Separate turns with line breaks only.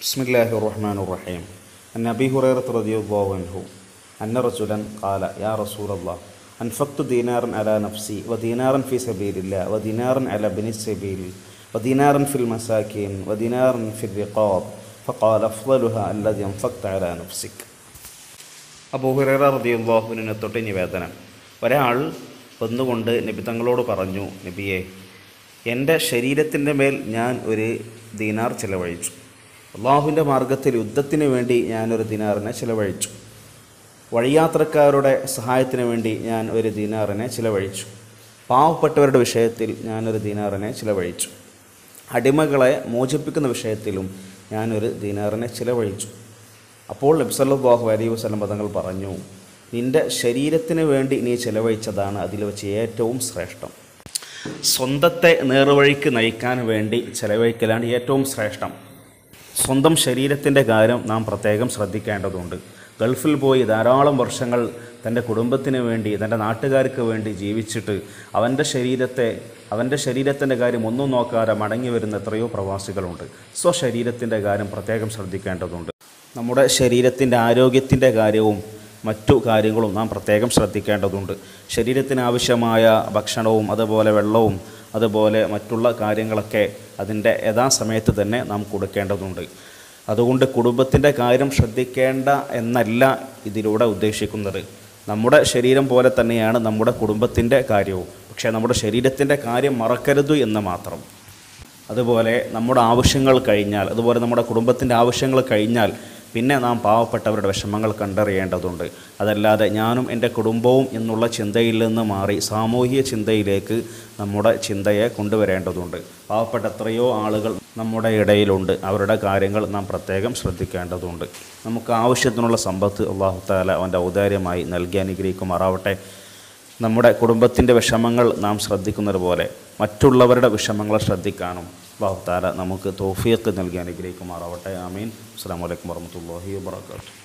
بسم الله الرحمن الرحيم عن أبي هريرة رضي الله عنه أن رجلا قال يا رسول الله أنفقت دينارا على نفسي ودينارا في سبيل الله ودينارا على ابن السبيل ودينارا في المساكين ودينارا في الرقاب فقال أفضلها الذي أنفقت على نفسك അബൂഹുറ റദിയുള്ളാഹുവിനെ തൊട്ട് നിവേദനം ഒരാൾ വന്നുകൊണ്ട് നബി തങ്ങളോട് പറഞ്ഞു നബിയെ എൻ്റെ ശരീരത്തിൻ്റെ മേൽ ഞാൻ ഒരു ദീനാർ ചിലവഴിച്ചു അള്ളാഹുവിൻ്റെ മാർഗത്തിൽ യുദ്ധത്തിന് വേണ്ടി ഞാനൊരു ദിനാറിനെ ചിലവഴിച്ചു വഴിയാത്രക്കാരുടെ സഹായത്തിന് വേണ്ടി ഞാൻ ഒരു ദിനാറിനെ ചിലവഴിച്ചു പാവപ്പെട്ടവരുടെ വിഷയത്തിൽ ഞാനൊരു ദിനാറിനെ ചിലവഴിച്ചു അടിമകളെ മോചിപ്പിക്കുന്ന വിഷയത്തിലും ഞാനൊരു ദിനാറിനെ ചിലവഴിച്ചു അപ്പോൾ നബ്സല്ലാഹു അലൈഹി വസ്ലം പദങ്ങൾ പറഞ്ഞു നിൻ്റെ ശരീരത്തിന് വേണ്ടി നീ ചിലവഴിച്ചതാണ് അതിൽ വെച്ച് ഏറ്റവും ശ്രേഷ്ഠം സ്വന്തത്തെ നേർവഴിക്ക് നയിക്കാൻ വേണ്ടി ചിലവഴിക്കലാണ് ഏറ്റവും ശ്രേഷ്ഠം സ്വന്തം ശരീരത്തിൻ്റെ കാര്യം നാം പ്രത്യേകം ശ്രദ്ധിക്കേണ്ടതുണ്ട് ഗൾഫിൽ പോയി ധാരാളം വർഷങ്ങൾ തൻ്റെ കുടുംബത്തിന് വേണ്ടി തൻ്റെ നാട്ടുകാർക്ക് വേണ്ടി ജീവിച്ചിട്ട് അവൻ്റെ ശരീരത്തെ അവൻ്റെ ശരീരത്തിൻ്റെ കാര്യം ഒന്നും നോക്കാതെ മടങ്ങി വരുന്ന എത്രയോ പ്രവാസികളുണ്ട് സ്വശരീരത്തിൻ്റെ കാര്യം പ്രത്യേകം ശ്രദ്ധിക്കേണ്ടതുണ്ട് നമ്മുടെ ശരീരത്തിൻ്റെ ആരോഗ്യത്തിൻ്റെ കാര്യവും മറ്റു കാര്യങ്ങളും നാം പ്രത്യേകം ശ്രദ്ധിക്കേണ്ടതുണ്ട് ശരീരത്തിന് ആവശ്യമായ ഭക്ഷണവും അതുപോലെ വെള്ളവും അതുപോലെ മറ്റുള്ള കാര്യങ്ങളൊക്കെ അതിൻ്റെ യഥാസമയത്ത് തന്നെ നാം കൊടുക്കേണ്ടതുണ്ട് അതുകൊണ്ട് കുടുംബത്തിൻ്റെ കാര്യം ശ്രദ്ധിക്കേണ്ട എന്നല്ല ഇതിലൂടെ ഉദ്ദേശിക്കുന്നത് നമ്മുടെ ശരീരം പോലെ തന്നെയാണ് നമ്മുടെ കുടുംബത്തിൻ്റെ കാര്യവും പക്ഷേ നമ്മുടെ ശരീരത്തിൻ്റെ കാര്യം മറക്കരുത് എന്ന് മാത്രം അതുപോലെ നമ്മുടെ ആവശ്യങ്ങൾ കഴിഞ്ഞാൽ അതുപോലെ നമ്മുടെ കുടുംബത്തിൻ്റെ ആവശ്യങ്ങൾ കഴിഞ്ഞാൽ പിന്നെ നാം പാവപ്പെട്ടവരുടെ വിഷമങ്ങൾ കണ്ടറിയേണ്ടതുണ്ട് അതല്ലാതെ ഞാനും എൻ്റെ കുടുംബവും എന്നുള്ള ചിന്തയിൽ നിന്ന് മാറി സാമൂഹിക ചിന്തയിലേക്ക് നമ്മുടെ ചിന്തയെ കൊണ്ടുവരേണ്ടതുണ്ട് പാവപ്പെട്ട എത്രയോ ആളുകൾ നമ്മുടെ ഇടയിലുണ്ട് അവരുടെ കാര്യങ്ങൾ നാം പ്രത്യേകം ശ്രദ്ധിക്കേണ്ടതുണ്ട് നമുക്ക് ആവശ്യത്തിനുള്ള സമ്പത്ത് അള്ളാഹു താല അവൻ്റെ ഔദാര്യമായി നൽകി അനുഗ്രഹിക്കുമാറാവട്ടെ നമ്മുടെ കുടുംബത്തിൻ്റെ വിഷമങ്ങൾ നാം ശ്രദ്ധിക്കുന്നത് പോലെ മറ്റുള്ളവരുടെ വിഷമങ്ങൾ ശ്രദ്ധിക്കാനും അള്ളാഹു താല നമുക്ക് തോഫിയത്ത് നൽകി അനുഗ്രഹിക്കുമാറാവട്ടെ ആമീൻ അസ്സാം വലൈക്കും വർഹമത്തല്ലാഹി വാബർക്കാത്തു